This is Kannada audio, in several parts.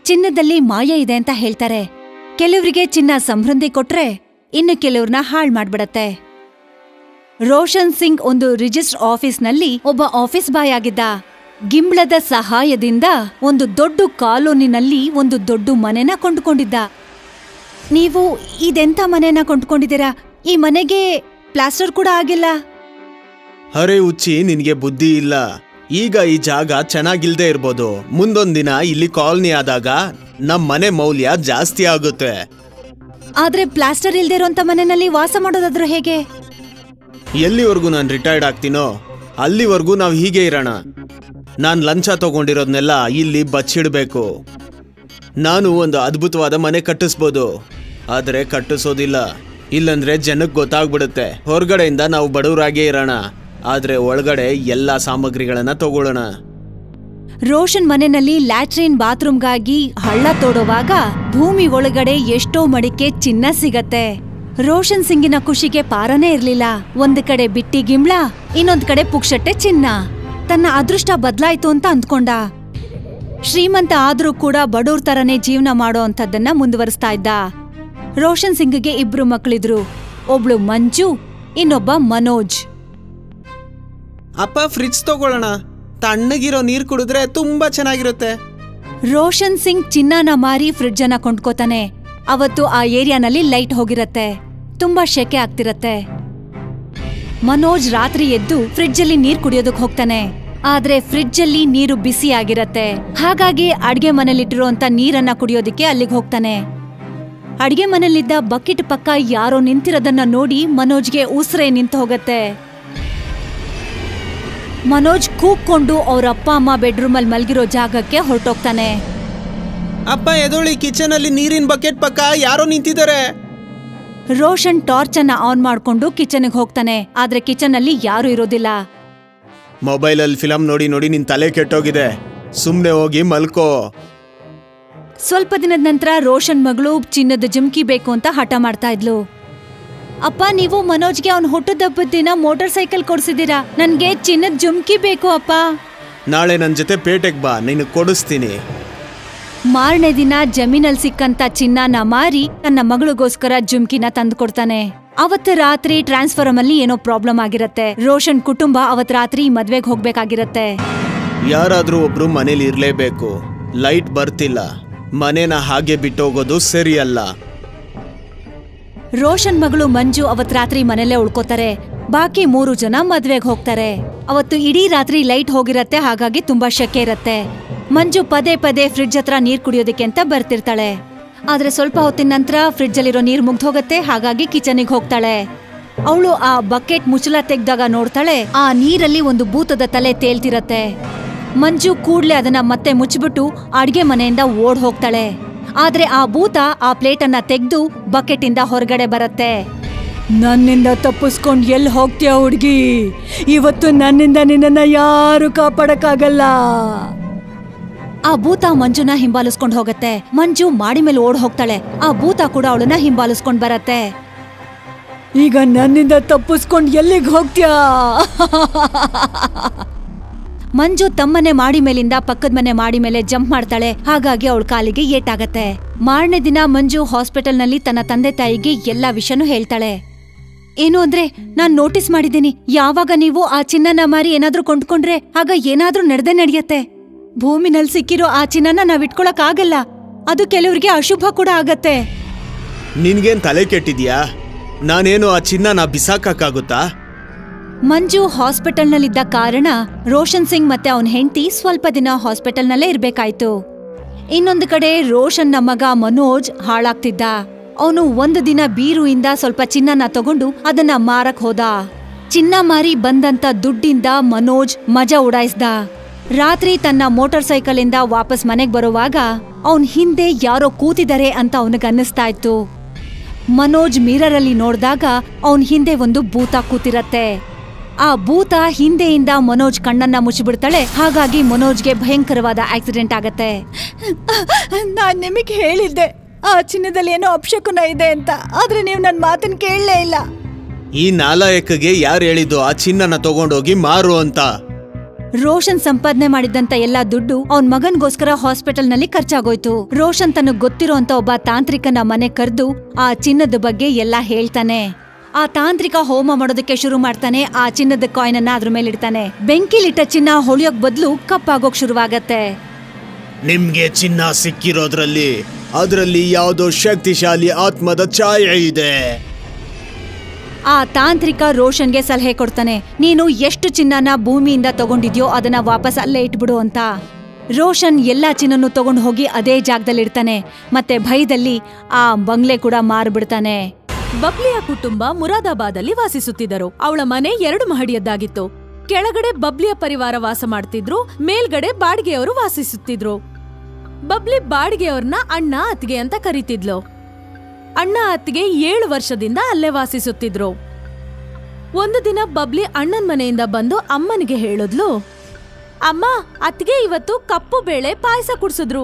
ಚಿನ್ನದಲ್ಲಿ ಮಾಯ ಇದೆ ಅಂತ ಹೇಳ್ತಾರೆ ಕೆಲವರಿಗೆ ಚಿನ್ನ ಸಮೃದ್ಧಿ ಕೊಟ್ರೆ ಇನ್ನು ಕೆಲವ್ರನ್ನ ಹಾಳ್ ಮಾಡ್ಬಿಡತ್ತೆ ರೋಷನ್ ಸಿಂಗ್ ಒಂದು ರಿಜಿಸ್ಟರ್ ಆಫೀಸ್ನಲ್ಲಿ ಒಬ್ಬ ಆಫೀಸ್ ಬಾಯ್ ಆಗಿದ್ದ ಗಿಂಬ್ಳದ ಸಹಾಯದಿಂದ ಒಂದು ದೊಡ್ಡ ಕಾಲೋನಿನಲ್ಲಿ ಒಂದು ದೊಡ್ಡ ಮನೆನ ಕೊಂಡುಕೊಂಡಿದ್ದ ನೀವು ಇದೆಂತ ಮನೆನ ಕೊಂಡ್ಕೊಂಡಿದ್ದೀರಾ ಈ ಮನೆಗೆ ಪ್ಲಾಸ್ಟರ್ ಕೂಡ ಆಗಿಲ್ಲ ಅರೆ ಉಚ್ಚಿ ನಿನ್ಗೆ ಬುದ್ಧಿ ಇಲ್ಲ ಈಗ ಈ ಜಾಗ ಚೆನ್ನಾಗಿಲ್ದೇ ಇರ್ಬೋದು ಮುಂದೊಂದ್ ದಿನ ಇಲ್ಲಿ ಕಾಲನಿ ಆದಾಗ ನಮ್ ಮನೆ ಮೌಲ್ಯ ಜಾಸ್ತಿ ಆಗುತ್ತೆ ಆದ್ರೆ ಪ್ಲಾಸ್ಟರ್ ಇಲ್ದೇ ಇರೋಂತ ಮನೆಯಲ್ಲಿ ವಾಸ ಮಾಡೋದಾದ್ರೂ ಹೇಗೆ ಎಲ್ಲಿವರೆಗೂ ನಾನು ರಿಟೈರ್ಡ್ ಆಗ್ತೀನೋ ಅಲ್ಲಿವರೆಗೂ ನಾವು ಹೀಗೆ ಇರೋಣ ನಾನು ಲಂಚ ತಗೊಂಡಿರೋದ್ನೆಲ್ಲ ಇಲ್ಲಿ ಬಚ್ಚಿಡ್ಬೇಕು ನಾನು ಒಂದು ಅದ್ಭುತವಾದ ಮನೆ ಕಟ್ಟಿಸ್ಬೋದು ಆದರೆ ಕಟ್ಟಿಸೋದಿಲ್ಲ ಇಲ್ಲಂದ್ರೆ ಜನಕ್ಕೆ ಗೊತ್ತಾಗ್ಬಿಡುತ್ತೆ ಹೊರಗಡೆಯಿಂದ ನಾವು ಬಡವರಾಗೇ ಇರೋಣ ಆದರೆ ಒಳಗಡೆ ಎಲ್ಲ ಸಾಮಗ್ರಿಗಳನ್ನ ತಗೊಳ್ಳೋಣ ರೋಷನ್ ಮನೆಯಲ್ಲಿ ಲ್ಯಾಟ್ರಿನ್ ಬಾತ್ರೂಮ್ಗಾಗಿ ಹಳ್ಳ ತೋಡುವಾಗ ಭೂಮಿ ಒಳಗಡೆ ಎಷ್ಟೋ ಮಡಿಕೆ ಚಿನ್ನ ಸಿಗತ್ತೆ ರೋಷನ್ ಸಿಂಗಿನ ಖುಷಿಗೆ ಪಾರನೇ ಇರ್ಲಿಲ್ಲ ಒಂದ್ ಕಡೆ ಬಿಟ್ಟಿ ಗಿಂಬ್ಳ ಇನ್ನೊಂದ್ ಕಡೆ ಪುಕ್ಷಟ್ಟೆ ಚಿನ್ನ ತನ್ನ ಅದೃಷ್ಟ ಬದ್ಲಾಯ್ತು ಅಂತ ಅಂದ್ಕೊಂಡ ಶ್ರೀಮಂತ ಆದ್ರೂ ಕೂಡ ಬಡವ್ರ ತರನೇ ಜೀವನ ಮಾಡೋ ಅಂತದನ್ನ ಮುಂದುವರಿಸ್ತಾ ಇದ್ದ ರೋಷನ್ ಸಿಂಗ್ಗೆ ಇಬ್ರು ಮಕ್ಳಿದ್ರು ಒಬ್ಳು ಮಂಜು ಇನ್ನೊಬ್ಬ ಮನೋಜ್ ಅಪ್ಪ ಫ್ರಿಡ್ಜ್ ತಗೊಳ್ಳೋಣ ತಣ್ಣಗಿರೋ ನೀರು ಕುಡಿದ್ರೆ ತುಂಬಾ ಚೆನ್ನಾಗಿರುತ್ತೆ ರೋಷನ್ ಸಿಂಗ್ ಚಿನ್ನನ ಮಾರಿ ಫ್ರಿಡ್ಜ್ ಅನ್ನ ಕೊಂಡ್ಕೋತಾನೆ ಅವತ್ತು ಆ ಏರಿಯಾನಲ್ಲಿ ಲೈಟ್ ಹೋಗಿರತ್ತೆ ತುಂಬಾ ಶೆಕೆ ಆಗ್ತಿರತ್ತೆ ಮನೋಜ್ ರಾತ್ರಿ ಎದ್ದು ಫ್ರಿಡ್ಜ್ ಅಲ್ಲಿ ನೀರ್ ಕುಡಿಯೋದಕ್ ಹೋಗ್ತಾನೆ ಆದ್ರೆ ಫ್ರಿಡ್ಜ್ ಅಲ್ಲಿ ನೀರು ಬಿಸಿ ಆಗಿರತ್ತೆ ಹಾಗಾಗಿ ಅಡ್ಗೆ ಮನೇಲಿಟ್ಟಿರೋಂತ ನೀರನ್ನ ಕುಡಿಯೋದಿಕ್ಕೆ ಅಲ್ಲಿಗೆ ಹೋಗ್ತಾನೆ ಅಡ್ಗೆ ಮನೇಲಿದ್ದ ಬಕೆಟ್ ಪಕ್ಕ ಯಾರೋ ನಿಂತಿರೋದನ್ನ ನೋಡಿ ಮನೋಜ್ಗೆ ಉಸಿರೇ ನಿಂತು ಹೋಗತ್ತೆ ಮನೋಜ್ ಕೂಗ್ಕೊಂಡು ಅವ್ರ ಅಪ್ಪ ಅಮ್ಮ ಬೆಡ್ರೂಮ್ ಅಲ್ಲಿ ಮಲ್ಗಿರೋ ಜಾಗಕ್ಕೆ ಹೊರಟೋಗ್ತಾನೆ ಅಪ್ಪ ಎದೋಳಿ ಕಿಚನ್ ಅಲ್ಲಿ ನೀರಿನ ಬಕೆಟ್ ಪಕ್ಕ ಯಾರೋ ನಿಂತಿದ್ದಾರೆ ರೋಷನ್ ಟಾರ್ಚ್ ಅನ್ನ ಆನ್ ಮಾಡ್ಕೊಂಡು ಕಿಚನ್ಗೆ ಹೋಗ್ತಾನೆ ಆದ್ರೆ ಕಿಚನ್ ಅಲ್ಲಿ ಯಾರು ಇರೋದಿಲ್ಲ ಮೊಬೈಲ್ ಅಲ್ಲಿ ಫಿಲಂ ನೋಡಿ ನೋಡಿ ನಿನ್ ತಲೆ ಕೆಟ್ಟೋಗಿದೆ ಸುಮ್ನೆ ಹೋಗಿ ಮಲ್ಕೋ ಸ್ವಲ್ಪ ದಿನದ ನಂತರ ರೋಷನ್ ಮಗಳು ಚಿನ್ನದ ಜುಮ್ಕಿ ಬೇಕು ಅಂತ ಹಠ ಮಾಡ್ತಾ ಇದ್ಲು ಅಪ್ಪ ನೀವು ಮನೋಜ್ಗೆ ಅವ್ನ ಹುಟ್ಟುದಬ್ಬದ ದಿನ ಮೋಟಾರ್ ಸೈಕಲ್ ಕೊಡ್ಸಿದೀರಾ ನನ್ಗೆ ಚಿನ್ನದ ಜುಮ್ಕಿ ಬೇಕು ಅಪ್ಪ ನಾಳೆ ನನ್ನ ಜೊತೆ ಪೇಟೆಗೆ ಬಾ ನೀನು ಕೊಡಿಸ್ತೀನಿ ಮಾರನೇ ದಿನ ಜಮೀನಲ್ಲಿ ಸಿಕ್ಕಂತ ಚಿನ್ನನ ಮಾರಿ ತನ್ನ ಮಗಳಿಗೋಸ್ಕರ ಜುಮ್ಕಿನ ತಂದ್ಕೊಡ್ತಾನೆ ಅವತ್ತು ರಾತ್ರಿ ಟ್ರಾನ್ಸ್ಫಾರಮ್ ಅಲ್ಲಿ ಏನೋ ಪ್ರಾಬ್ಲಮ್ ಆಗಿರತ್ತೆ ರೋಷನ್ ಕುಟುಂಬ ಅವತ್ ರಾತ್ರಿ ಮದ್ವೆಗ್ ಹೋಗ್ಬೇಕಾಗಿರತ್ತೆ ಯಾರಾದ್ರೂ ಒಬ್ರು ಮನೇಲಿ ಇರ್ಲೇಬೇಕು ಲೈಟ್ ಬರ್ತಿಲ್ಲ ಮನೇನ ಹಾಗೆ ಬಿಟ್ಟೋಗೋದು ಸರಿಯಲ್ಲ ರೋಷನ್ ಮಗಳು ಮಂಜು ಅವತ್ ರಾತ್ರಿ ಮನೆಯಲ್ಲೇ ಉಳ್ಕೋತಾರೆ ಬಾಕಿ ಮೂರು ಜನ ಮದ್ವೆಗ್ ಹೋಗ್ತಾರೆ ಅವತ್ತು ಇಡೀ ರಾತ್ರಿ ಲೈಟ್ ಹೋಗಿರತ್ತೆ ಹಾಗಾಗಿ ತುಂಬಾ ಶೆಕೆ ಇರತ್ತೆ ಮಂಜು ಪದೇ ಪದೇ ಫ್ರಿಡ್ಜ್ ಹತ್ರ ನೀರ್ ಕುಡಿಯೋದಕ್ಕೆ ಅಂತ ಬರ್ತಿರ್ತಾಳೆ ಆದ್ರೆ ಸ್ವಲ್ಪ ಹೊತ್ತಿನ ನಂತರ ಫ್ರಿಡ್ಜ್ ಅಲ್ಲಿರೋ ನೀರ್ ಮುಗ್ದು ಹೋಗತ್ತೆ ಹಾಗಾಗಿ ಕಿಚನಿಗೆ ಹೋಗ್ತಾಳೆ ಅವಳು ಆ ಬಕೆಟ್ ಮುಚ್ಚಲ ತೆಗ್ದಾಗ ನೋಡ್ತಾಳೆ ಆ ನೀರಲ್ಲಿ ಒಂದು ಭೂತದ ತಲೆ ತೇಲ್ತಿರತ್ತೆ ಮಂಜು ಕೂಡ್ಲೆ ಅದನ್ನ ಮತ್ತೆ ಮುಚ್ಚಿಬಿಟ್ಟು ಅಡ್ಗೆ ಮನೆಯಿಂದ ಓಡ್ ಹೋಗ್ತಾಳೆ ಆದ್ರೆ ಆ ಭೂತ ಆ ಪ್ಲೇಟ್ ಅನ್ನ ತೆಗೆದು ಬಕೆಟ್ ಇಂದ ಹೊರಗಡೆ ಬರತ್ತೆ ನನ್ನಿಂದ ತಪ್ಪಿಸ್ಕೊಂಡ್ ಎಲ್ಲಿ ಹೋಗ್ತೀಯ ಹುಡ್ಗಿ ಇವತ್ತು ನನ್ನಿಂದ ನಿನ್ನನ್ನ ಯಾರು ಕಾಪಾಡಕ್ಕಾಗಲ್ಲ ಆ ಭೂತ ಮಂಜುನ ಹಿಂಬಾಲಿಸ್ಕೊಂಡ್ ಹೋಗತ್ತೆ ಮಂಜು ಮಾಡಿ ಮೇಲೆ ಓಡ್ ಹೋಗ್ತಾಳೆ ಆ ಭೂತ ಕೂಡ ಅವಳನ್ನ ಹಿಂಬಾಲಿಸ್ಕೊಂಡ್ ಬರತ್ತೆ ಈಗ ನನ್ನಿಂದ ತಪ್ಪಿಸ್ಕೊಂಡ್ ಎಲ್ಲಿಗೆ ಹೋಗ್ತೀಯಾ ಮಂಜು ತಮ್ಮನೆ ಮಾಡಿ ಮೇಲಿಂದ ಪಕ್ಕದ ಮನೆ ಮಾಡಿ ಮೇಲೆ ಜಂಪ್ ಮಾಡ್ತಾಳೆ ಹಾಗಾಗಿ ಅವಳ ಕಾಲಿಗೆ ಏಟಾಗತ್ತೆ ಮಾರನೇ ದಿನ ಮಂಜು ಹಾಸ್ಪಿಟಲ್ನಲ್ಲಿ ತನ್ನ ತಂದೆ ತಾಯಿಗೆ ಎಲ್ಲಾ ವಿಷಯನೂ ಹೇಳ್ತಾಳೆ ಏನು ಅಂದ್ರೆ ನಾನ್ ನೋಟಿಸ್ ಮಾಡಿದ್ದೀನಿ ಯಾವಾಗ ನೀವು ಆ ಚಿನ್ನನ ಮಾರಿ ಏನಾದ್ರೂ ಕೊಂಡ್ಕೊಂಡ್ರೆ ಆಗ ಏನಾದ್ರೂ ನಡೆದೇ ನಡೆಯತ್ತೆ ಭೂಮಿನಲ್ಲಿ ಸಿಕ್ಕಿರೋ ಆ ಚಿನ್ನನ ನಾವ್ ಇಟ್ಕೊಳಕ್ ಆಗಲ್ಲ ಅದು ಕೆಲವರಿಗೆ ಅಶುಭ ಕೂಡ ಆಗತ್ತೆ ನಿನ್ಗೇನ್ ತಲೆ ಕೆಟ್ಟಿದ್ಯಾ ನಾನೇನು ಆ ಚಿನ್ನನ ಬಿಸಾಕಕ್ಕಾಗುತ್ತಾ ಮಂಜು ಹಾಸ್ಪಿಟಲ್ನಲ್ಲಿದ್ದ ಕಾರಣ ರೋಷನ್ ಸಿಂಗ್ ಮತ್ತೆ ಅವನ ಹೆಂಡತಿ ಸ್ವಲ್ಪ ದಿನ ಹಾಸ್ಪಿಟಲ್ನಲ್ಲೇ ಇರ್ಬೇಕಾಯ್ತು ಇನ್ನೊಂದು ಕಡೆ ರೋಷನ್ನ ಮಗ ಮನೋಜ್ ಹಾಳಾಗ್ತಿದ್ದ ಅವನು ಒಂದು ದಿನ ಬೀರುಯಿಂದ ಸ್ವಲ್ಪ ಚಿನ್ನನ ತಗೊಂಡು ಅದನ್ನ ಮಾರಕ್ ಹೋದ ಚಿನ್ನ ಮಾರಿ ಬಂದಂತ ದುಡ್ಡಿಂದ ಮನೋಜ್ ಮಜಾ ಉಡಾಯಿಸ್ದ ರಾತ್ರಿ ತನ್ನ ಮೋಟಾರ್ ಸೈಕಲ್ ಇಂದ ವಾಪಸ್ ಮನೆಗ್ ಬರುವಾಗ ಅವನ್ ಹಿಂದೆ ಯಾರೋ ಕೂತಿದ್ದಾರೆ ಅಂತ ಅವನಿಗನ್ನಿಸ್ತಾ ಇತ್ತು ಮನೋಜ್ ಮಿರರ್ ಅಲ್ಲಿ ನೋಡ್ದಾಗ ಅವನ್ ಹಿಂದೆ ಒಂದು ಭೂತ ಕೂತಿರತ್ತೆ ಆ ಭೂತ ಹಿಂದೆಯಿಂದ ಮನೋಜ್ ಕಣ್ಣನ್ನ ಮುಚ್ಚಿಬಿಡ್ತಾಳೆ ಹಾಗಾಗಿ ಮನೋಜ್ಗೆ ಭಯಂಕರವಾದ ಆಕ್ಸಿಡೆಂಟ್ ಆಗತ್ತೆ ನಾನ್ ನಿಮಗೆ ಹೇಳಿದ್ದೆ ಆ ಚಿನ್ನದಲ್ಲಿ ಏನೋ ಅಪಶಕುನ ಇದೆ ಅಂತ ಆದ್ರೆ ನೀವು ನನ್ನ ಮಾತನ್ನ ಕೇಳಲೇ ಇಲ್ಲ ಈ ನಾಲಾಯಕಗೆ ಯಾರು ಹೇಳಿದ್ದು ಆ ಚಿನ್ನನ ತಗೊಂಡೋಗಿ ಮಾರು ಅಂತ ರೋಷನ್ ಸಂಪಾದನೆ ಮಾಡಿದ್ದಂತ ಎಲ್ಲಾ ದುಡ್ಡು ಅವನ್ ಮಗನ್ಗೋಸ್ಕರ ಹಾಸ್ಪಿಟಲ್ ನಲ್ಲಿ ಖರ್ಚಾಗೋಯ್ತು ರೋಷನ್ ತನಗ್ ಗೊತ್ತಿರೋಂತ ಒಬ್ಬ ತಾಂತ್ರಿಕನ ಮನೆ ಕರೆದು ಆ ಚಿನ್ನದ ಬಗ್ಗೆ ಎಲ್ಲ ಹೇಳ್ತಾನೆ ಆ ತಾಂತ್ರಿಕ ಹೋಮ ಮಾಡೋದಕ್ಕೆ ಶುರು ಮಾಡ್ತಾನೆ ಆ ಚಿನ್ನದ ಕಾಯಿನ್ ಅನ್ನ ಅದ್ರ ಮೇಲೆ ಇಡ್ತಾನೆ ಬೆಂಕಿಲಿಟ್ಟ ಚಿನ್ನ ಹೊಳಿಯೋಕ್ ಬದಲು ಕಪ್ಪಾಗೋಕ್ ಶುರುವಾಗತ್ತೆ ನಿಮ್ಗೆ ಚಿನ್ನ ಸಿಕ್ಕಿರೋದ್ರಲ್ಲಿ ಅದರಲ್ಲಿ ಯಾವುದೋ ಶಕ್ತಿಶಾಲಿ ಆತ್ಮದ ಛಾಯೆ ಇದೆ ಆ ತಾಂತ್ರಿಕ ರೋಷನ್ಗೆ ಸಲಹೆ ಕೊಡ್ತಾನೆ ನೀನು ಎಷ್ಟು ಚಿನ್ನನ ಭೂಮಿಯಿಂದ ತಗೊಂಡಿದ್ಯೋ ಅದನ್ನ ವಾಪಸ್ ಅಲ್ಲೇ ಇಟ್ಬಿಡು ಅಂತ ರೋಷನ್ ಎಲ್ಲಾ ಚಿನ್ನನ್ನು ತಗೊಂಡು ಹೋಗಿ ಅದೇ ಜಾಗದಲ್ಲಿ ಇಡ್ತಾನೆ ಮತ್ತೆ ಭಯದಲ್ಲಿ ಆ ಬಂಗ್ಲೆ ಕೂಡ ಮಾರ್ಬಿಡ್ತಾನೆ ಬಬ್ಲಿಯ ಕುಟುಂಬ ಮುರಾದಾಬಾದಲ್ಲಿ ವಾಸಿಸುತ್ತಿದ್ದರು ಅವಳ ಮನೆ ಎರಡು ಮಹಡಿಯದ್ದಾಗಿತ್ತು ಕೆಳಗಡೆ ಬಬ್ಲಿಯ ಪರಿವಾರ ವಾಸ ಮಾಡ್ತಿದ್ರು ಮೇಲ್ಗಡೆ ಬಾಡಿಗೆಯವರು ವಾಸಿಸುತ್ತಿದ್ರು ಬಬ್ಲಿ ಬಾಡಿಗೆಯವ್ರನ್ನ ಅಣ್ಣ ಅತ್ತಿಗೆ ಅಂತ ಕರೀತಿದ್ಲು ಅಣ್ಣ ಅತ್ತಿಗೆ ಏಳು ವರ್ಷದಿಂದ ಅಲ್ಲೇ ವಾಸಿಸುತ್ತಿದ್ರು ಒಂದು ದಿನ ಬಬ್ಲಿ ಅಣ್ಣನ್ ಮನೆಯಿಂದ ಬಂದು ಅಮ್ಮನಿಗೆ ಹೇಳಿದ್ಲು ಅಮ್ಮ ಅತ್ತಿಗೆ ಇವತ್ತು ಕಪ್ಪು ಬೇಳೆ ಪಾಯಸ ಕುಡ್ಸಿದ್ರು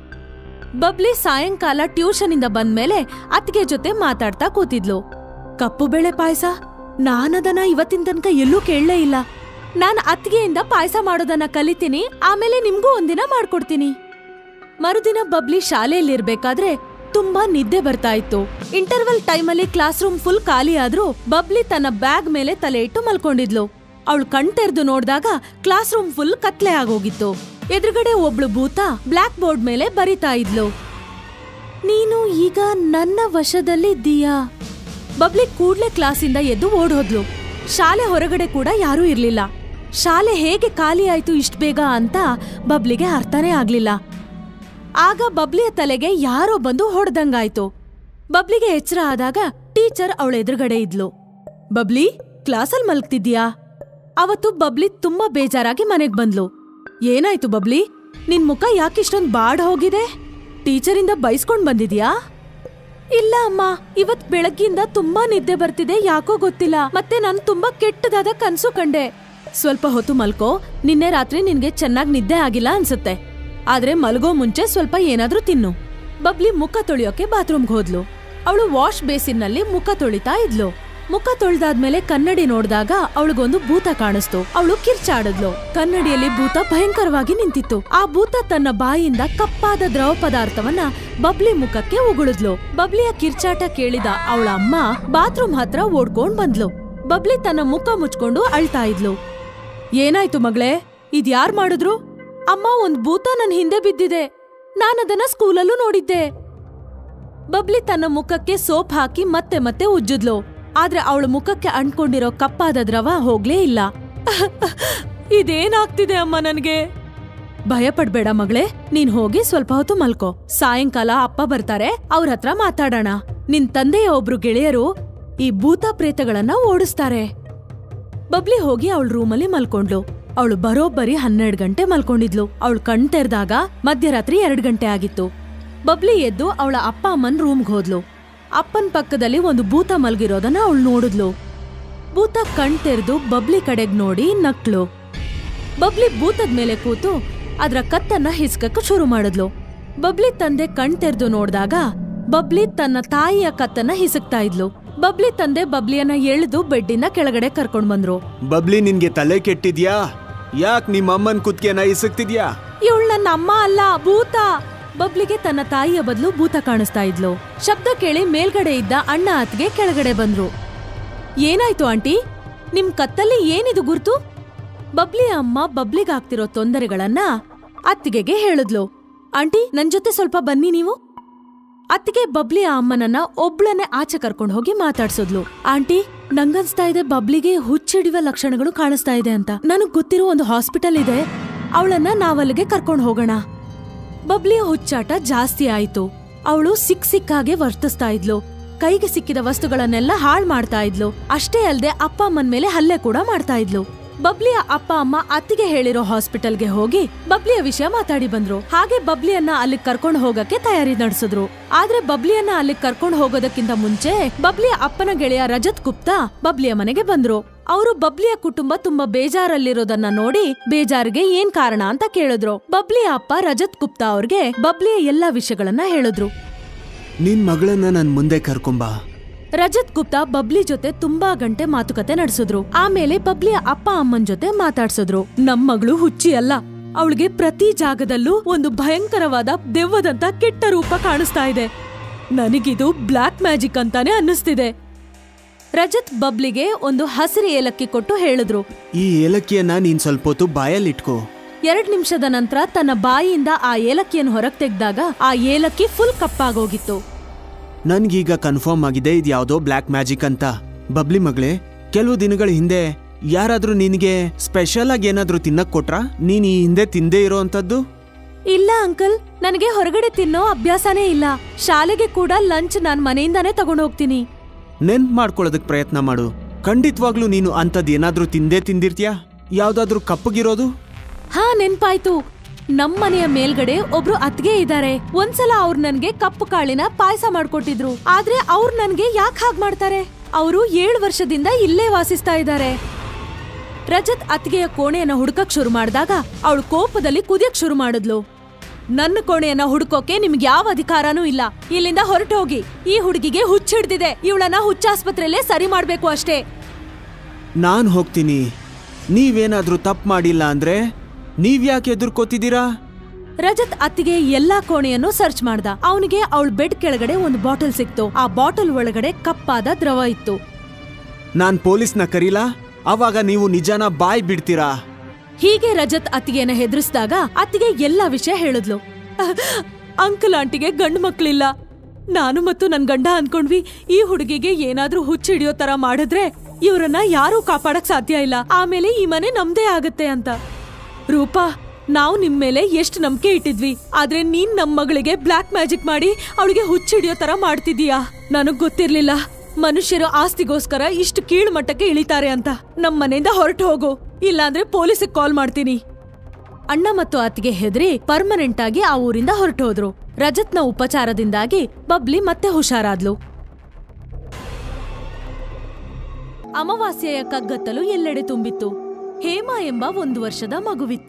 ಬಬ್ಲಿ ಸಾಯಂಕಾಲ ಟ್ಯೂಷನ್ ಇಂದ ಬಂದ್ಮೇಲೆ ಅತ್ತಿಗೆ ಜೊತೆ ಮಾತಾಡ್ತಾ ಕೂತಿದ್ಲು ಕಪ್ಪು ಬೇಳೆ ಪಾಯಸ ನಾನದನ್ನ ಇವತ್ತಿನ ತನಕ ಎಲ್ಲೂ ಕೇಳಲೇ ಇಲ್ಲ ನಾನ್ ಅತ್ತಿಗೆಯಿಂದ ಪಾಯಸ ಮಾಡೋದನ್ನ ಕಲಿತೀನಿ ಆಮೇಲೆ ನಿಮ್ಗೂ ಒಂದಿನ ಮಾಡ್ಕೊಡ್ತೀನಿ ಮರುದಿನ ಬಬ್ಲಿ ಶಾಲೆಯಲ್ಲಿರ್ಬೇಕಾದ್ರೆ ತುಂಬಾ ನಿದ್ದೆ ಬರ್ತಾ ಇತ್ತು ಇಂಟರ್ವಲ್ ಟೈಮಲ್ಲಿ ಕ್ಲಾಸ್ ರೂಮ್ ಫುಲ್ ಖಾಲಿ ಆದ್ರೂ ಬಬ್ಲಿ ತನ್ನ ಬ್ಯಾಗ್ ಮೇಲೆ ತಲೆ ಇಟ್ಟು ಮಲ್ಕೊಂಡಿದ್ಲು ಅವಳು ಕಣ್ತೆರ್ದು ನೋಡ್ದಾಗ ಕ್ಲಾಸ್ ರೂಮ್ ಫುಲ್ ಕತ್ಲೆ ಆಗೋಗಿತ್ತು ಎದುರುಗಡೆ ಒಬ್ಳು ಭೂತ ಬ್ಲಾಕ್ ಬೋರ್ಡ್ ಮೇಲೆ ಬರಿತಾ ಇದ್ಲು ನೀನು ಈಗ ನನ್ನ ವಶದಲ್ಲಿದ್ದೀಯಾ ಬಬ್ಲಿ ಕೂಡ್ಲೆ ಕ್ಲಾಸಿಂದ ಎದ್ದು ಓಡೋದ್ಲು ಶಾಲೆ ಹೊರಗಡೆ ಕೂಡ ಯಾರೂ ಇರ್ಲಿಲ್ಲ ಶಾಲೆ ಹೇಗೆ ಖಾಲಿ ಆಯ್ತು ಇಷ್ಟ್ ಬೇಗ ಅಂತ ಬಬ್ಲಿಗೆ ಅರ್ಥನೇ ಆಗ್ಲಿಲ್ಲ ಆಗ ಬಬ್ಲಿಯ ತಲೆಗೆ ಯಾರೋ ಬಂದು ಹೊಡೆದಂಗಾಯ್ತು ಬಬ್ಲಿಗೆ ಎಚ್ಚರ ಆದಾಗ ಟೀಚರ್ ಅವಳ ಎದುರುಗಡೆ ಇದ್ಲು ಬಬ್ಲಿ ಕ್ಲಾಸಲ್ ಮಲ್ಗ್ತಿದ್ಯಾ ಅವತ್ತು ಬಬ್ಲಿ ತುಂಬಾ ಬೇಜಾರಾಗಿ ಮನೆಗ್ ಬಂದ್ಲು ಏನಾಯ್ತು ಬಬ್ಲಿ ನಿನ್ ಮುಖ ಯಾಕಿಷ್ಟೊಂದ್ ಬಾಡ್ ಹೋಗಿದೆ ಟೀಚರಿಂದ ಬೈಸ್ಕೊಂಡ್ ಬಂದಿದ್ಯಾ ಇಲ್ಲ ಅಮ್ಮ ಇವತ್ ಬೆಳಗ್ಗಿಂದ ತುಂಬಾ ನಿದ್ದೆ ಬರ್ತಿದೆ ಯಾಕೋ ಗೊತ್ತಿಲ್ಲ ಮತ್ತೆ ನಾನು ತುಂಬಾ ಕೆಟ್ಟದಾದ ಕನ್ಸು ಕಂಡೆ ಸ್ವಲ್ಪ ಹೊತ್ತು ಮಲ್ಕೋ ನಿನ್ನೆ ರಾತ್ರಿ ನಿನ್ಗೆ ಚೆನ್ನಾಗ್ ನಿದ್ದೆ ಆಗಿಲ್ಲ ಅನ್ಸುತ್ತೆ ಆದ್ರೆ ಮಲ್ಗೋ ಮುಂಚೆ ಸ್ವಲ್ಪ ಏನಾದ್ರೂ ತಿನ್ನು ಬಬ್ಲಿ ಮುಖ ತೊಳೆಯೋಕೆ ಬಾತ್ರೂಮ್ಗೆ ಹೋದ್ಲು ಅವಳು ವಾಶ್ ಬೇಸಿನ್ನಲ್ಲಿ ಮುಖ ತೊಳಿತಾ ಇದ್ಲು ಮುಖ ತೊಳ್ದಾದ್ಮೇಲೆ ಕನ್ನಡಿ ನೋಡ್ದಾಗ ಅವಳಿಗೊಂದು ಭೂತ ಕಾಣಿಸ್ತು ಅವಳು ಕಿರ್ಚಾಡಿದ್ಲು ಕನ್ನಡಿಯಲ್ಲಿ ಭೂತ ಭಯಂಕರವಾಗಿ ನಿಂತಿತ್ತು ಆ ಭೂತ ತನ್ನ ಬಾಯಿಂದ ಕಪ್ಪಾದ ದ್ರವ ಪದಾರ್ಥವನ್ನ ಬಬ್ಲಿ ಮುಖಕ್ಕೆ ಉಗುಳಿದ್ಲು ಬಬ್ಲಿಯ ಕಿರ್ಚಾಟ ಕೇಳಿದ ಅವಳ ಅಮ್ಮ ಬಾತ್ರೂಮ್ ಹತ್ರ ಓಡ್ಕೊಂಡ್ ಬಂದ್ಲು ಬಬ್ಲಿ ತನ್ನ ಮುಖ ಮುಚ್ಕೊಂಡು ಅಳ್ತಾ ಇದ್ಲು ಏನಾಯ್ತು ಮಗಳೇ ಇದ್ಯಾರ್ ಮಾಡಿದ್ರು ಅಮ್ಮ ಒಂದ್ ಭೂತ ನನ್ ಹಿಂದೆ ಬಿದ್ದಿದೆ ನಾನದನ್ನ ಸ್ಕೂಲಲ್ಲೂ ನೋಡಿದ್ದೆ ಬಬ್ಲಿ ತನ್ನ ಮುಖಕ್ಕೆ ಸೋಪ್ ಹಾಕಿ ಮತ್ತೆ ಮತ್ತೆ ಉಜ್ಜಿದ್ಲು ಆದ್ರೆ ಅವಳ ಮುಖಕ್ಕೆ ಅಂಟ್ಕೊಂಡಿರೋ ಕಪ್ಪಾದ ದ್ರವ ಹೋಗ್ಲೇ ಇಲ್ಲ ಇದೇನಾಗ್ತಿದೆ ಅಮ್ಮ ನನ್ಗೆ ಭಯ ಪಡ್ಬೇಡ ಮಗಳೇ ನೀನ್ ಹೋಗಿ ಸ್ವಲ್ಪ ಹೊತ್ತು ಮಲ್ಕೋ ಸಾಯಂಕಾಲ ಅಪ್ಪ ಬರ್ತಾರೆ ಅವ್ರ ಹತ್ರ ಮಾತಾಡೋಣ ನಿನ್ ತಂದೆಯ ಒಬ್ರು ಗೆಳೆಯರು ಈ ಭೂತ ಪ್ರೇತಗಳನ್ನ ಓಡಿಸ್ತಾರೆ ಬಬ್ಲಿ ಹೋಗಿ ಅವಳ ರೂಮಲ್ಲಿ ಮಲ್ಕೊಂಡ್ಲು ಅವಳು ಬರೋಬ್ಬರಿ ಹನ್ನೆರಡು ಗಂಟೆ ಮಲ್ಕೊಂಡಿದ್ಲು ಅವಳು ಕಣ್ ತೆರೆದಾಗ ಮಧ್ಯರಾತ್ರಿ ಎರಡ್ ಗಂಟೆ ಆಗಿತ್ತು ಬಬ್ಲಿ ಎದ್ದು ಅವಳ ಅಪ್ಪ ಅಮ್ಮನ್ ರೂಮ್ಗೆ ಹೋದ್ಲು ಅಪ್ಪನ್ ಪಕ್ಕದಲ್ಲಿ ಒಂದು ಭೂತ ಮಲ್ಗಿರೋದನ್ನ ಅವಳು ನೋಡಿದ್ಲು ಭೂತ ಕಣ್ ತೆರೆದು ಬಬ್ಲಿ ಕಡೆಗ್ ನೋಡಿ ನಕ್ಳು ಬಬ್ಲಿ ಭೂತದ ಮೇಲೆ ಕೂತು ಅದ್ರ ಕತ್ತನ್ನ ಹಿಸ್ಕಕ್ಕೆ ಶುರು ಮಾಡಿದ್ಲು ಬಬ್ಲಿ ತಂದೆ ಕಣ್ ತೆರೆದು ನೋಡ್ದಾಗ ಬಬ್ಲಿ ತನ್ನ ತಾಯಿಯ ಕತ್ತನ್ನ ಹಿಸಕ್ತಾ ಇದ್ಲು ಬಬ್ಲಿ ತಂದೆ ಬಬ್ಲಿಯನ್ನ ಎಳೆದು ಬೆಡ್ಡಿಂದ ಕೆಳಗಡೆ ಕರ್ಕೊಂಡ್ ಬಂದ್ರು ಬಬ್ಲಿ ನಿನ್ಗೆ ತಲೆ ಕೆಟ್ಟಿದ್ಯಾ ಯಾಕ್ ನಿಮ್ಮ ಅಮ್ಮನ್ ಕುತ್ಕೆನ ಇಸಕ್ತಿದ್ಯಾ ಇವಳು ನನ್ನ ಅಮ್ಮ ಅಲ್ಲ ಭೂತ ಬಬ್ಲಿಗೆ ತನ್ನ ತಾಯಿಯ ಬದಲು ಭೂತ ಕಾಣಿಸ್ತಾ ಇದ್ಲು ಶಬ್ದ ಕೇಳಿ ಮೇಲ್ಗಡೆ ಇದ್ದ ಅಣ್ಣ ಅತ್ಗೆ ಕೆಳಗಡೆ ಬಂದ್ರು ಏನಾಯ್ತು ಆಂಟಿ ನಿಮ್ ಕತ್ತಲ್ಲಿ ಏನಿದು ಗುರ್ತು ಬಬ್ಲಿ ಅಮ್ಮ ಬಬ್ಲಿಗಾಗ್ತಿರೋ ತೊಂದರೆಗಳನ್ನ ಅತ್ತಿಗೆಗೆ ಹೇಳಿದ್ಲು ಆಂಟಿ ನನ್ ಜೊತೆ ಸ್ವಲ್ಪ ಬನ್ನಿ ನೀವು ಅತ್ತಿಗೆ ಬಬ್ಲಿ ಆ ಅಮ್ಮನನ್ನ ಒಬ್ಳನ್ನೇ ಆಚೆ ಕರ್ಕೊಂಡು ಹೋಗಿ ಮಾತಾಡ್ಸಿದ್ಲು ಆಂಟಿ ನಂಗನ್ಸ್ತಾ ಇದೆ ಬಬ್ಲಿಗೆ ಹುಚ್ಚಿಡಿಯುವ ಲಕ್ಷಣಗಳು ಕಾಣಿಸ್ತಾ ಇದೆ ಅಂತ ನನಗ್ ಗೊತ್ತಿರೋ ಒಂದು ಹಾಸ್ಪಿಟಲ್ ಇದೆ ಅವಳನ್ನ ನಾವಲ್ಲಿಗೆ ಕರ್ಕೊಂಡು ಹೋಗೋಣ ಬಬ್ಲಿಯ ಹುಚ್ಚಾಟ ಜಾಸ್ತಿ ಆಯ್ತು ಅವಳು ಸಿಕ್ ಸಿಕ್ಕಾಗೆ ವರ್ತಿಸ್ತಾ ಇದ್ಲು ಕೈಗೆ ಸಿಕ್ಕಿದ ವಸ್ತುಗಳನ್ನೆಲ್ಲ ಹಾಳ್ ಮಾಡ್ತಾ ಇದ್ಲು ಅಷ್ಟೇ ಅಲ್ದೆ ಅಪ್ಪ ಅಮ್ಮನ್ ಮೇಲೆ ಹಲ್ಲೆ ಕೂಡ ಮಾಡ್ತಾ ಇದ್ಲು ಬಬ್ಲಿಯ ಅಪ್ಪ ಅಮ್ಮ ಅತ್ತಿಗೆ ಹೇಳಿರೋ ಹಾಸ್ಪಿಟಲ್ಗೆ ಹೋಗಿ ಬಬ್ಲಿಯ ವಿಷಯ ಮಾತಾಡಿ ಬಂದ್ರು ಹಾಗೆ ಬಬ್ಲಿಯನ್ನ ಅಲ್ಲಿಗ್ ಕರ್ಕೊಂಡು ಹೋಗಕ್ಕೆ ತಯಾರಿ ನಡೆಸಿದ್ರು ಆದ್ರೆ ಬಬ್ಲಿಯನ್ನ ಅಲ್ಲಿಗ್ ಕರ್ಕೊಂಡು ಹೋಗೋದಕ್ಕಿಂತ ಮುಂಚೆ ಬಬ್ಲಿಯ ಅಪ್ಪನ ಗೆಳೆಯ ರಜತ್ ಗುಪ್ತಾ ಬಬ್ಲಿಯ ಮನೆಗೆ ಬಂದ್ರು ಅವರು ಬಬ್ಲಿಯ ಕುಟುಂಬ ತುಂಬಾ ಬೇಜಾರಲ್ಲಿರೋದನ್ನ ನೋಡಿ ಬೇಜಾರಿಗೆ ಏನ್ ಕಾರಣ ಅಂತ ಕೇಳಿದ್ರು ಬಬ್ಲಿಯ ಅಪ್ಪ ರಜತ್ ಗುಪ್ತಾ ಅವ್ರಿಗೆ ಬಬ್ಲಿಯ ಎಲ್ಲಾ ವಿಷಯಗಳನ್ನ ಹೇಳಿದ್ರು ನಿನ್ ಮಗಳನ್ನ ನನ್ ಮುಂದೆ ಕರ್ಕೊಂಬಾ ರಜತ್ ಗುಪ್ತಾ ಬಬ್ಲಿ ಜೊತೆ ತುಂಬಾ ಗಂಟೆ ಮಾತುಕತೆ ನಡೆಸಿದ್ರು ಆಮೇಲೆ ಬಬ್ಲಿಯ ಅಪ್ಪ ಅಮ್ಮನ್ ಜೊತೆ ಮಾತಾಡ್ಸಿದ್ರು ನಮ್ ಮಗಳು ಹುಚ್ಚಿ ಅಲ್ಲ ಅವಳಿಗೆ ಪ್ರತಿ ಜಾಗದಲ್ಲೂ ಒಂದು ಭಯಂಕರವಾದ ದೆವ್ವದಂತ ಕೆಟ್ಟ ರೂಪ ಕಾಣಿಸ್ತಾ ಇದೆ ನನಗಿದು ಬ್ಲಾಕ್ ಮ್ಯಾಜಿಕ್ ಅಂತಾನೆ ಅನ್ನಿಸ್ತಿದೆ ರಜತ್ ಬಬ್ಲಿಗೆ ಒಂದು ಹಸಿರು ಏಲಕ್ಕಿ ಕೊಟ್ಟು ಹೇಳಿದ್ರು ಈ ಏಲಕ್ಕಿಯನ್ನ ನೀನ್ ಸ್ವಲ್ಪ ಹೊತ್ತು ಬಾಯಲ್ಲಿಟ್ಕೋ ಎರಡ್ ನಿಮಿಷದ ನಂತರ ತನ್ನ ಬಾಯಿಯಿಂದ ಆ ಏಲಕ್ಕಿಯನ್ನು ಹೊರಗ್ ತೆಗ್ದಾಗ ಆ ಏಲಕ್ಕಿ ಫುಲ್ ಕಪ್ಪಾಗೋಗಿತ್ತು ನನ್ಗೀಗ ಕನ್ಫರ್ಮ್ ಆಗಿದೆ ಇದು ಯಾವುದೋ ಬ್ಲ್ಯಾಕ್ ಮ್ಯಾಜಿಕ್ ಅಂತ ಬಬ್ಲಿ ಮಗಳೇ ಕೆಲವು ದಿನಗಳ ಹಿಂದೆ ಯಾರಾದ್ರೂ ನಿನಗೆ ಸ್ಪೆಷಲ್ ಆಗಿ ಏನಾದ್ರೂ ತಿನ್ನಕ್ ಕೊಟ್ರಾ ನೀನ್ ಈ ಹಿಂದೆ ತಿಂದೇ ಇರೋ ಅಂತದ್ದು ಇಲ್ಲ ಅಂಕಲ್ ನನಗೆ ಹೊರಗಡೆ ತಿನ್ನೋ ಅಭ್ಯಾಸನೇ ಇಲ್ಲ ಶಾಲೆಗೆ ಕೂಡ ಲಂಚ್ ನಾನ್ ಮನೆಯಿಂದಾನೇ ತಗೊಂಡು ಹೋಗ್ತೀನಿ ನೆನ್ಪ್ ಮಾಡ್ಕೊಳ್ಳೋದಕ್ ಪ್ರಯತ್ನ ಮಾಡು ಖಂಡಿತವಾಗ್ಲೂ ನೀನು ಅಂಥದ್ದು ಏನಾದ್ರೂ ತಿಂದೇ ತಿಂದಿರ್ತೀಯಾ ಯಾವ್ದಾದ್ರೂ ಕಪ್ಪಗಿರೋದು ಹಾ ನೆನ್ಪಾಯ್ತು ನಮ್ಮನೆಯ ಮೇಲ್ಗಡೆ ಒಬ್ರು ಅತ್ಗೆ ಇದ್ದಾರೆ ಒಂದ್ಸಲ ಅವ್ರು ನನ್ಗೆ ಕಪ್ಪು ಕಾಳಿನ ಪಾಯಸ ಮಾಡ್ಕೊಟ್ಟಿದ್ರು ಆದ್ರೆ ಅವ್ರು ನನ್ಗೆ ಯಾಕೆ ಹಾಗ್ ಮಾಡ್ತಾರೆ ಅವರು ಏಳು ವರ್ಷದಿಂದ ಇಲ್ಲೇ ವಾಸಿಸ್ತಾ ಇದ್ದಾರೆ ರಜತ್ ಅತ್ತಿಗೆಯ ಕೋಣೆಯನ್ನ ಹುಡುಕಕ್ ಶುರು ಮಾಡಿದಾಗ ಅವಳು ಕೋಪದಲ್ಲಿ ಕುದಿಯಕ್ ಶುರು ಮಾಡಿದ್ಲು ನನ್ನ ಕೋಣೆಯನ್ನ ಹುಡುಕೋಕೆ ನಿಮ್ಗೆ ಯಾವ ಅಧಿಕಾರನೂ ಇಲ್ಲ ಇಲ್ಲಿಂದ ಹೊರಟು ಹೋಗಿ ಈ ಹುಡುಗಿಗೆ ಹುಚ್ಚಿಡ್ದಿದೆ ಇವಳನ್ನ ಹುಚ್ಚಾಸ್ಪತ್ರೆಯಲ್ಲೇ ಸರಿ ಮಾಡ್ಬೇಕು ಅಷ್ಟೇ ನಾನ್ ಹೋಗ್ತೀನಿ ನೀವೇನಾದ್ರೂ ತಪ್ಪು ಮಾಡಿಲ್ಲ ಅಂದ್ರೆ ನೀವ್ಯಾಕೆ ಎದುರ್ಕೋತಿದ್ದೀರಾ ರಜತ್ ಅತ್ತಿಗೆ ಎಲ್ಲಾ ಕೋಣೆಯನ್ನು ಸರ್ಚ್ ಮಾಡ್ದ ಅವನಿಗೆ ಅವಳ ಬೆಡ್ ಕೆಳಗಡೆ ಒಂದು ಬಾಟಲ್ ಸಿಕ್ತು ಆ ಬಾಟಲ್ ಒಳಗಡೆ ಕಪ್ಪಾದ ದ್ರವ ಇತ್ತು ನಾನ್ ಪೊಲೀಸ್ನ ಕರೀಲಾ ಅವಾಗ ನೀವು ನಿಜಾನ ಬಾಯ್ ಬಿಡ್ತೀರಾ ಹೀಗೆ ರಜತ್ ಅತ್ತಿಗೆನ ಹೆದರಿಸಿದಾಗ ಅತ್ತಿಗೆ ಎಲ್ಲಾ ವಿಷಯ ಹೇಳಿದ್ಲು ಅಂಕಲ್ ಆಂಟಿಗೆ ಗಂಡು ಮಕ್ಳಿಲ್ಲ ನಾನು ಮತ್ತು ನನ್ ಗಂಡ ಅನ್ಕೊಂಡ್ವಿ ಈ ಹುಡುಗಿಗೆ ಏನಾದ್ರೂ ಹುಚ್ಚ ಹಿಡಿಯೋ ತರ ಮಾಡಿದ್ರೆ ಇವ್ರನ್ನ ಯಾರೂ ಕಾಪಾಡಕ್ ಸಾಧ್ಯ ಇಲ್ಲ ಆಮೇಲೆ ಈ ಮನೆ ನಮ್ದೇ ಆಗತ್ತೆ ಅಂತ ರೂಪಾ ನಾವು ನಿಮ್ ಮೇಲೆ ಎಷ್ಟು ನಂಬಿಕೆ ಇಟ್ಟಿದ್ವಿ ಆದ್ರೆ ನೀನ್ ನಮ್ ಮಗಳಿಗೆ ಬ್ಲಾಕ್ ಮ್ಯಾಜಿಕ್ ಮಾಡಿ ಅವಳಿಗೆ ಹುಚ್ಚ ಹಿಡಿಯೋ ತರ ಮಾಡ್ತಿದೀಯಾ ನನಗ್ ಗೊತ್ತಿರ್ಲಿಲ್ಲ ಮನುಷ್ಯರು ಆಸ್ತಿಗೋಸ್ಕರ ಇಷ್ಟು ಕೀಳು ಮಟ್ಟಕ್ಕೆ ಇಳಿತಾರೆ ಅಂತ ನಮ್ ಮನೆಯಿಂದ ಹೊರಟು ಹೋಗು ಇಲ್ಲಾಂದ್ರೆ ಪೊಲೀಸಿಗೆ ಕಾಲ್ ಮಾಡ್ತೀನಿ ಅಣ್ಣ ಮತ್ತು ಅತ್ತಿಗೆ ಹೆದರಿ ಪರ್ಮನೆಂಟ್ ಆಗಿ ಆ ಊರಿಂದ ಹೊರಟು ಹೋದ್ರು ರಜತ್ನ ಉಪಚಾರದಿಂದಾಗಿ ಬಬ್ಲಿ ಮತ್ತೆ ಹುಷಾರಾದ್ಲು ಅಮಾವಾಸ್ಯೆಯ ಕಗ್ಗತ್ತಲು ಎಲ್ಲೆಡೆ ತುಂಬಿತ್ತು ಹೇಮಾ ಎಂಬ ಒಂದು ವರ್ಷದ ಮಗುವಿತ್ತು